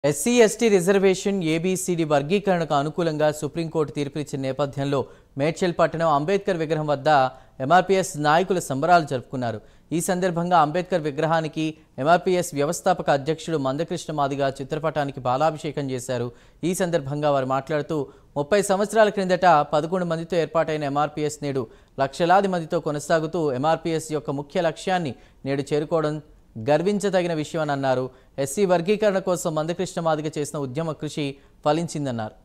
SC ST reservation ABCD వర్గీకరణకు అనుకూలంగా supreme court తీర్పునిచ్చిన నేపథ్యంలో మేడ్చల్ పట్టణం అంబేద్కర్ విగ్రహం వద్ద ఎంఆర్పీఎస్ నాయకులు సంబరాలు జరుపుకున్నారు ఈ సందర్భంగా అంబేద్కర్ విగ్రహానికి ఎంఆర్పీఎస్ వ్యవస్థాపక అధ్యక్షుడు మందకృష్ణ మాదిగ చిత్రపటానికి బాలాభిషేకం చేశారు ఈ సందర్భంగా వారు మాట్లాడుతూ ముప్పై సంవత్సరాల క్రిందట పదకొండు మందితో ఏర్పాటైన ఎంఆర్పీఎస్ నేడు లక్షలాది మందితో కొనసాగుతూ ఎంఆర్పీఎస్ యొక్క ముఖ్య లక్ష్యాన్ని నేడు చేరుకోవడం గర్వించదగిన విషయం అని అన్నారు ఎస్సీ వర్గీకరణ కోసం మందకృష్ణ మాదిగ చేసిన ఉద్యమ కృషి ఫలించిందన్నారు